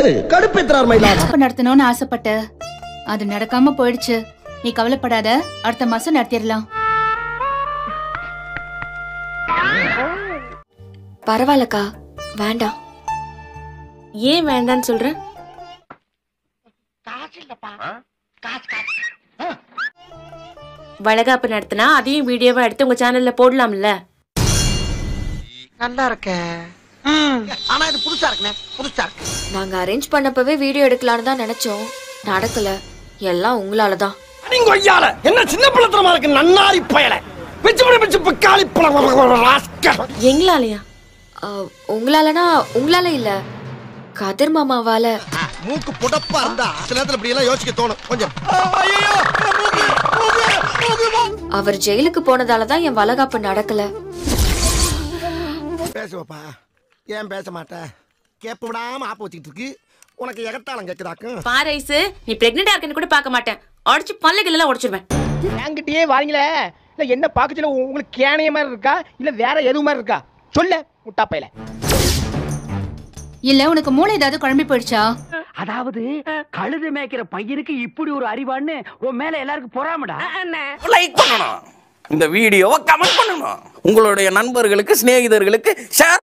கடுப்பேத்துறார் மயிலாக அப்ப நடத்தணும்னு ஆசைப்பட்ட அது நடக்காம போயிடுச்சு நீ கவலைப்படாத அடுத்த மாசம் நடத்திடலாம் பரவாயில்லக்கா வேண்டாம் ஏன் வேண்டான்னு சொல்ற வளகாப்பு நடத்தினா அதையும் வீடியோவா எடுத்து உங்க சேனல்ல போடலாம்ல நல்லா இருக்க ஆனா இது புதுசா இருக்குண்ணே புதுசா இருக்கு நாங்க அரேஞ்ச் பண்ணப்பவே வீடியோ எடுக்கலாம்னு தான் நினைச்சோம் நடக்கல எல்லாம் உங்களால தான் நீங்க ஐயால என்ன சின்ன பிள்ளத்தனமா இருக்கு நன்னாரி பயல பிச்சு பிடி பிச்சு பிக்காளி பழம் ராஸ்கல் எங்களாலயா அஹ், உங்களாலனா உங்களால இல்ல கதிர் மாமாவால மூக்கு புடப்பா இருந்தா சில நேரத்துல இப்படி எல்லாம் யோசிக்க தோணும் கொஞ்சம் அவர் ஜெயிலுக்கு போனதால தான் என் வளகாப்பு நடக்கல பேசுவப்பா ஏன் பேச மாட்ட கேப்ப விடாம ஆப்ப வச்சுக்கிட்டு இருக்கு உனக்கு எகத்தாளம் கேக்குதாக்கும் பாரைஸ் நீ பிரெக்னெண்டா இருக்கேன்னு கூட பார்க்க மாட்டேன் உடச்சு பல்லுகள் எல்லாம் உடைச்சிருவேன் என்கிட்டயே வாரீங்களே இல்ல என்ன பாக்கச்சுல உங்களுக்கு கேனைய மாதிரி இருக்கா இல்ல வேற எதுவும் மாதிரி இருக்கா சொல்ல முட்டா பையல இல்ல உனக்கு மூளை ஏதாவது குழம்பி போயிடுச்சா அதாவது கழுது மேய்க்கிற பையனுக்கு இப்படி ஒரு அறிவான்னு உன் மேல எல்லாருக்கும் பொறாமடா லைக் பண்ணணும் இந்த வீடியோவை கமெண்ட் பண்ணணும் உங்களுடைய நண்பர்களுக்கு சிநேகிதர்களுக்கு ஷேர்